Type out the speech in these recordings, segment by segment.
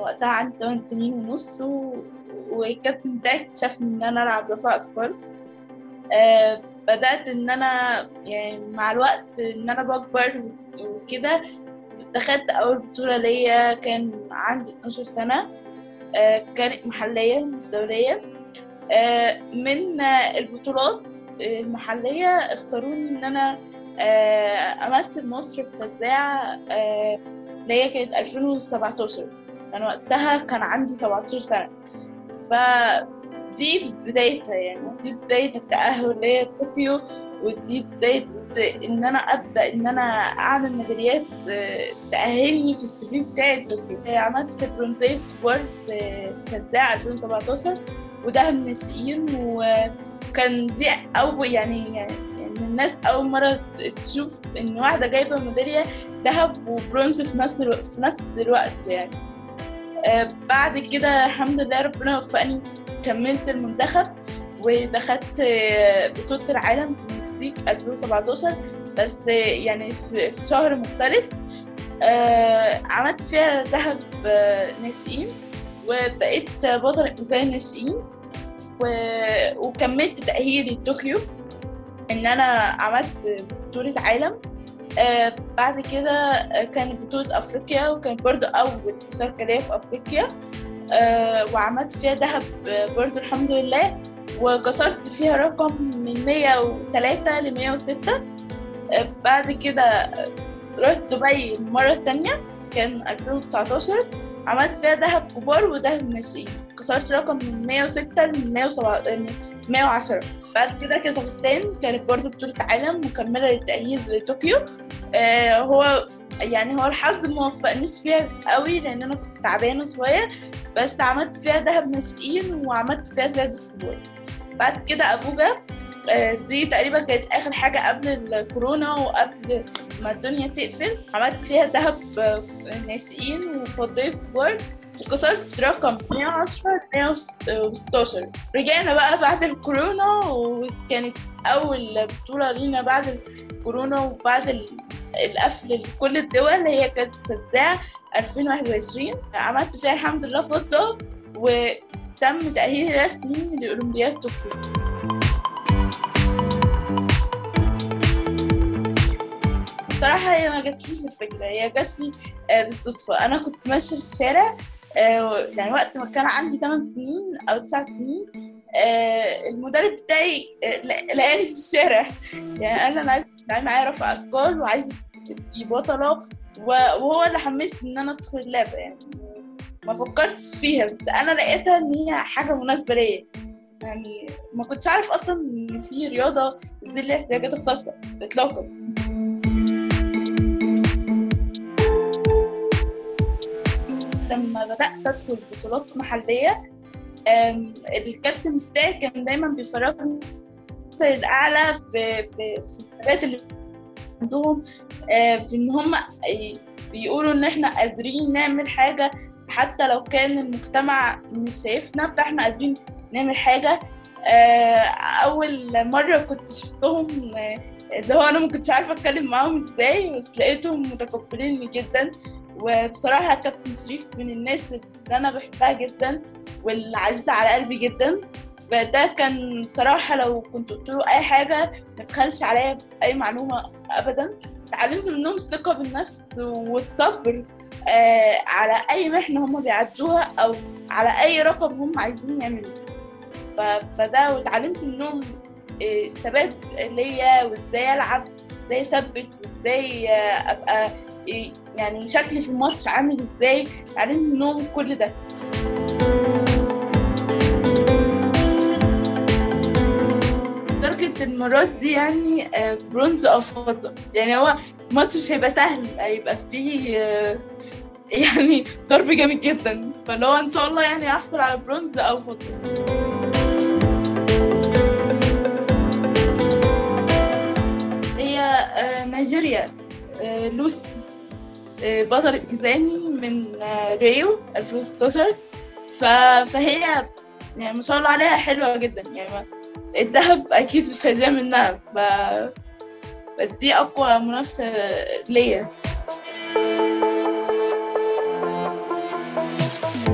وقتها عندي 8 سنين ونص و... والكابتن بتاعي اكتشفني ان انا العب رفع اثقال آه بدات ان انا يعني مع الوقت ان انا بكبر وكده دخلت اول بطوله ليا كان عندي 12 سنه آه كانت محليه مش دوليه آه من البطولات المحليه اختاروني ان انا امثل مصر في فزاعه اللي هي كانت 2017 كان وقتها كان عندي 17 سنه فدي بدايتها يعني دي بداية التأهل ليا طوكيو ودي بداية إن أنا أبدأ إن أنا أعمل ميداليات تأهلني في السي بتاعي طوكيو عملت برونزية كبار في فزاعة 2017 وده من السقين وكان دي أول يعني يعني الناس أول مرة تشوف إن واحدة جايبة ميدالية ذهب وبرونز في نفس الوقت في نفس الوقت يعني آه بعد كده الحمد لله ربنا وفقني كملت المنتخب ودخلت آه بطولة العالم في المكسيك 2017 بس آه يعني في, في شهر مختلف عملت فيها ذهب ناشئين وبقيت بطلة مثال الناشئين وكملت تأهيلي لطوكيو إن أنا عملت بطولة عالم آه بعد كده كانت بطولة أفريقيا وكان برضو أول مشاركة ليا في أفريقيا آه وعملت فيها ذهب برضو الحمد لله وكسرت فيها رقم من 103 ل 106 آه بعد كده رحت دبي المرة التانية كان 2019 عملت فيها ذهب كبار وذهب ناشئين كسرت رقم من 106 ل 110 بعد كده كازاخستان كانت برضه بطولة عالم مكملة للتأهيل لطوكيو آه هو يعني هو الحظ ما وفقنيش فيها قوي لأن أنا كنت تعبانة شوية بس عملت فيها ذهب ناشئين وعملت فيها سادس كبار بعد كده أبوجا آه دي تقريبا كانت آخر حاجة قبل الكورونا وقبل ما الدنيا تقفل عملت فيها ذهب ناشئين وفضيت كبار وكسرت رقم 110 116 رجعنا بقى بعد الكورونا وكانت أول بطولة لينا بعد الكورونا وبعد القفل لكل الدول هي كانت فزاعة 2021 عملت فيها الحمد لله فضة وتم تأهيلي رسمي لأولمبياد طوكيو بصراحة هي ما جاتليش الفكرة هي جات لي بالصدفة أنا كنت ماشية في الشارع يعني وقت ما كان عندي 8 سنين أو 9 سنين المدرب بتاعي لقاني في الشارع يعني قال لي أنا عايز تلعبي معايا رفع أثقال وعايز تبقي بطلة وهو اللي حمسني إن أنا أدخل اللعبة يعني ما فكرتش فيها بس أنا لقيتها إن هي حاجة مناسبة ليا يعني ما كنتش أعرف أصلا إن في رياضة ذي الاحتياجات الخاصة إطلاقا لما بدأت أدخل بطولات محلية الكابتن بتاعي كان دايما بيفرجني الأعلى في في في الثبات اللي عندهم في إن هم بيقولوا إن إحنا قادرين نعمل حاجة حتى لو كان المجتمع مش شايفنا فإحنا قادرين نعمل حاجة أول مرة كنت شفتهم اللي هو أنا ما كنتش عارفة أتكلم معاهم إزاي بس لقيتهم متقبليني جدا وبصراحة كابتن شريف من الناس اللي أنا بحبها جدا واللي عزيزة على قلبي جدا ده كان بصراحة لو كنت قلت له أي حاجة ما تخلش عليا بأي معلومة أبدا اتعلمت منهم الثقة بالنفس والصبر آه على أي محنة هم بيعدوها أو على أي رقم هم عايزين يعملوه فده واتعلمت منهم الثبات ليا وازاي ألعب ازاي اثبت وازاي ابقى يعني شكلي في الماتش عامل ازاي اتعلمت منهم كل ده درجة المرات دي يعني برونز أو فضة يعني هو الماتش مش هيبقى سهل هيبقى فيه يعني ضرب جامد جدا فاللي هو إن شاء الله يعني هحصل على برونز أو فضة هي نيجيريا لوسي بطلة ميزاني من ريو 2016 فهي يعني ما شاء الله عليها حلوة جدا يعني الذهب أكيد مش هيضيع منها ف دي أقوى منافسة ليا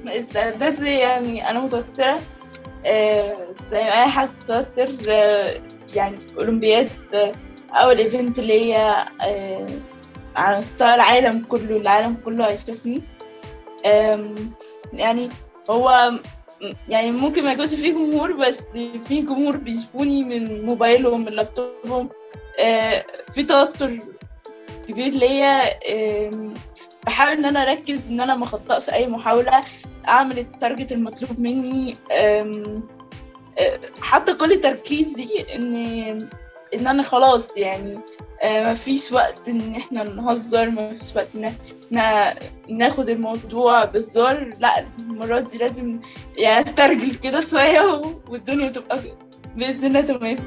الاستعداد يعني أنا متوترة آه، زي ما أي حد متوتر آه، يعني أولمبياد آه، أول إيفنت ليا آه، على مستوى العالم كله العالم كله هيشوفني آم، يعني هو م- يعني ممكن ما يكونش فيه جمهور بس في جمهور بيشوفوني من موبايلهم من لابتوبهم آه، في توتر كبير ليا آم، بحاول ان انا اركز ان انا ما اخطئش اي محاوله اعمل التارجت المطلوب مني آم، آه، حاطه كل تركيزي ان ان انا خلاص يعني آه، مفيش وقت ان احنا نهزر مفيش وقت ان احنا ناخد الموضوع بهزار لا المرة دي لازم يعني استرجل كده شوية والدنيا تبقى بإذن الله تمام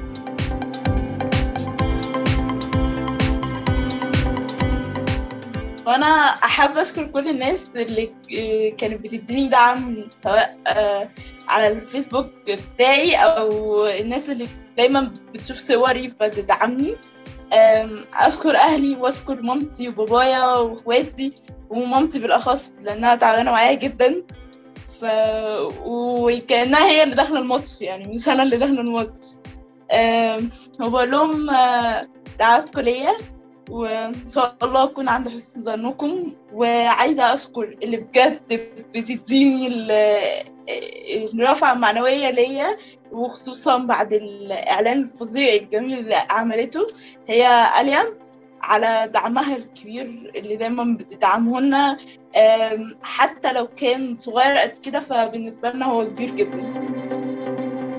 وانا احب اشكر كل الناس اللي آه، كانت بتديني دعم سواء آه، على الفيسبوك بتاعي او الناس اللي دايما بتشوف صوري فتدعمني آم، اشكر اهلي واشكر مامتي وبابايا واخواتي ومامتي بالاخص لانها تعبانه معايا جدا ف وكانها هي اللي داخله الماتش يعني مش انا اللي داخله الماتش آم، وبقول لهم آه، دعواتكم ليا وان شاء الله اكون عند حسن ظنكم وعايزه اشكر اللي بجد بتديني ال- الرفعه المعنويه ليا وخصوصا بعد الاعلان الفظيع الجميل اللي عملته هي اليانس على دعمها الكبير اللي دايما بتدعمه لنا آم، حتى لو كان صغير قد كده فبالنسبه لنا هو كبير جدا